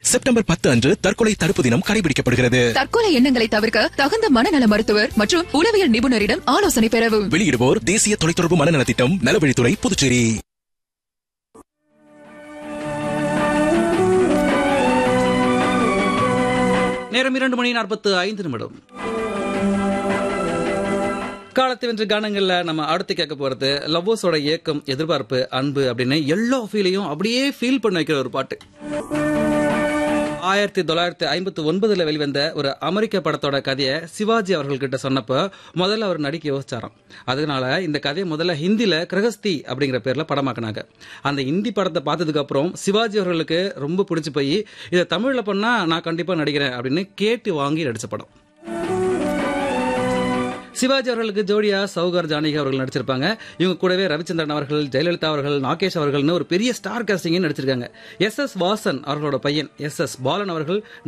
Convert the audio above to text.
September பத்து அன்று தற்கொலை தடுப்பு தினம் கடைபிடிக்கப்படுகிறது தற்கொலை எண்ணங்களை தவிர்க்க தகுந்த மனநல மருத்துவர் மற்றும் உளவியல் நிபுணரிடம் ஆலோசனை பெறவும் வெளியிடுவோர் தேசிய தொலைத்தொடர்பு மனநலத் திட்டம் நலவழித்துறை புதுச்சேரி நேரம் இரண்டு மணி நாற்பத்து ஐந்து நிமிடம் காலத்தை வென்ற கானங்கள்ல நம்ம அடுத்து கேட்க போறது லவ்வர்ஸோட ஏக்கம் எதிர்பார்ப்பு அன்பு அப்படின்னு எல்லா ஃபீலையும் அப்படியே ஃபீல் பண்ண வைக்கிற ஒரு பாட்டு ஆயிரத்தி தொள்ளாயிரத்தி ஐம்பத்தி ஒன்பதுல வெளிவந்த ஒரு அமெரிக்க படத்தோட கதையை சிவாஜி அவர்கள்கிட்ட சொன்னப்ப முதல்ல அவர் நடிக்க யோசிச்சாராம் அதனால இந்த கதையை முதல்ல ஹிந்தில கிரகஸ்தி அப்படிங்கிற பேர்ல படமாக்குனாங்க அந்த ஹிந்தி படத்தை பார்த்ததுக்கு அப்புறம் சிவாஜி அவர்களுக்கு ரொம்ப பிடிச்சு போய் இதை தமிழ்ல பண்ணா நான் கண்டிப்பா நடிக்கிறேன் அப்படின்னு கேட்டு வாங்கி நடிச்ச படம் சிவாஜி அவர்களுக்கு ஜோடியா சௌகர் ஜானகி அவர்கள் நடிச்சிருப்பாங்க இவங்க கூடவே ரவிச்சந்திரன் அவர்கள் ஜெயலலிதா அவர்கள் நாகேஷ் அவர்கள்னு ஒரு பெரிய ஸ்டார் காஸ்டிங் நடிச்சிருக்காங்க எஸ் எஸ் வாசன் அவர்களோட பையன் எஸ் எஸ் பாலன் அவர்கள்